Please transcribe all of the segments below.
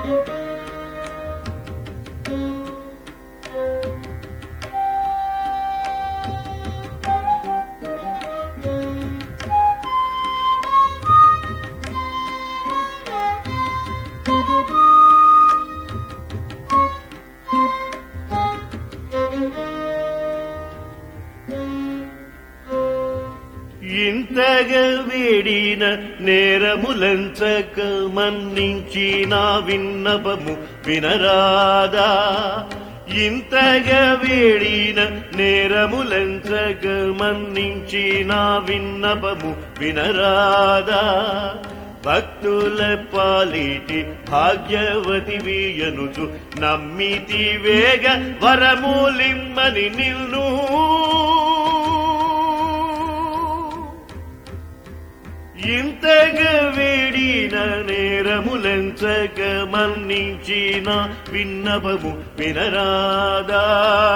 ఇంతగా వేడిన నేరములంచక మన్నించి నా విన్నపము వినరాదా ఇంతగా వేడిన నేరములంచక మన్నించి నా విన్నపము వినరాదా భక్తుల పాలిటి భాగ్యవతి వీయనుచు నమ్మితి వేగ వరమూలిమ్మని నిల్ను ఇంతగా వేడిన నేరములెంచక మన్నించిన విన్నపము వినరాదా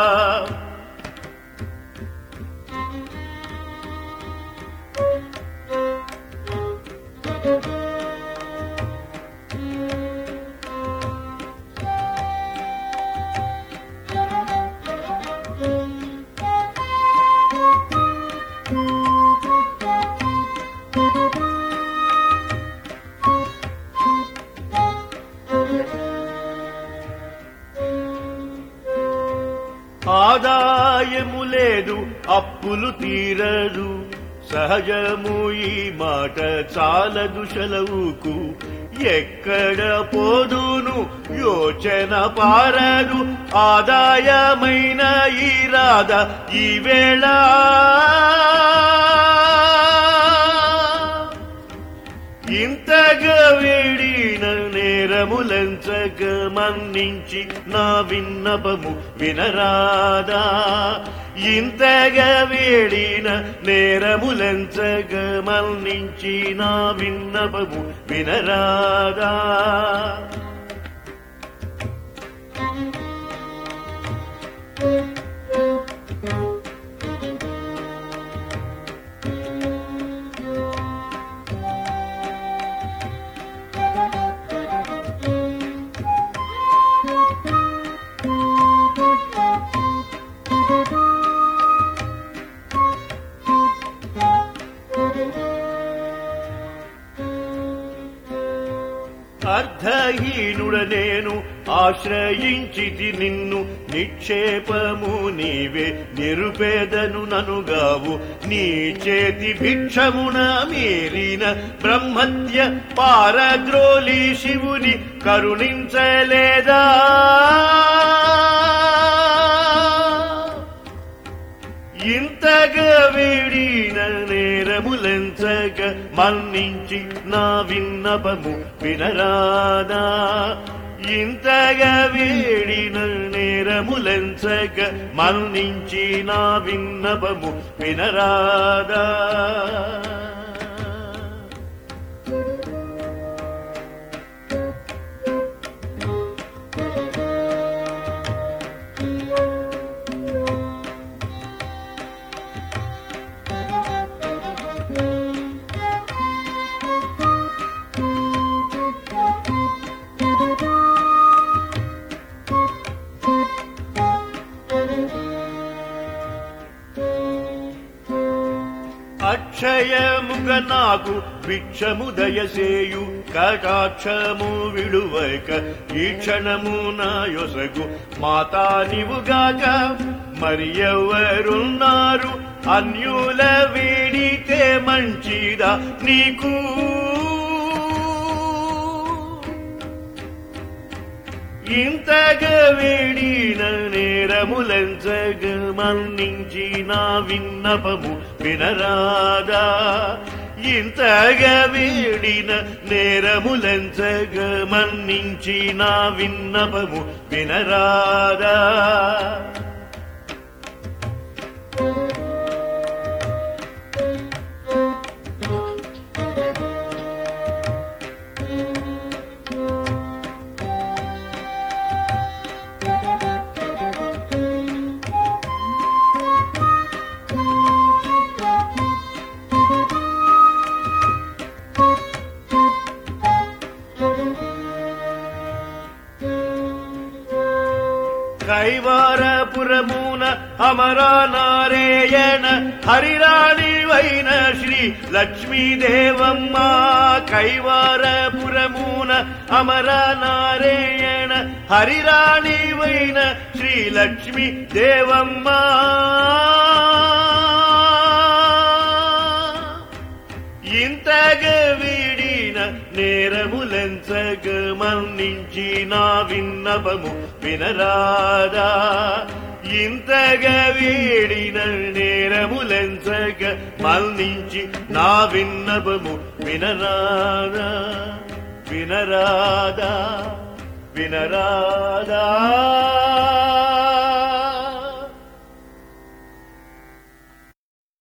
ఆదాయము లేదు అప్పులు తీరదు సహజము ఈ మాట చాలదు సెలవుకు ఎక్కడ పోదును యోచన పారదు ఆదాయమైన ఈ రాధ ఈ వేళ ఇంతగా వేడిన నేరములంచక మన్నించి నా విన్నపము వినరాదా ఇంతగా వేడిన నేరములంచక మన్నించి నా విన్నపము వినరాదా అర్ధహీనుడ నేను ఆశ్రయించితి నిన్ను నిక్షేపము నీవే నిరుపేదను ననుగావు నీ చేతి భిక్షమున మీరిన బ్రహ్మత్య పారద్రోలి శివుని కరుణించలేదా ఇంతగా వేడిన నేరములెంచక మన్నించి నా విన్నపము వినరాదా ఇంతగా వేడిన నేరములెంచక మన్నించి నా విన్నపము వినరాదా అక్షయముగ నాకు భిక్షము దయసేయు కటాక్షము విడువక ఈ క్షణము నా యొసగు మాతా నీవుగాక మరి ఎవరున్నారు అన్యుల వేడితే మంచిదా నీకు ఇంతగా వేడిన నేరములంచగ మన్నించి నా విన్నపము వినరాదా ఇంతగా వేడిన నేరములంచగ మన్నించి నా విన్నపము వినరాదా కైవారపురమున అమరా నారాయణ హరిరాణివైన శ్రీ లక్ష్మీదేవమ్మ కైవారపురమున అమరా నారాయణ హరిరాణివైన శ్రీ లక్ష్మీ దేవమ్మ ఇంతగా వీడిన నేరములెంచగ మన్నించి నా విన్నపము వినరాదా ఇంతగా వీడిన నేరములెంచగ మన్నించి నా విన్నపము వినరాదా వినరాదా వినరాదా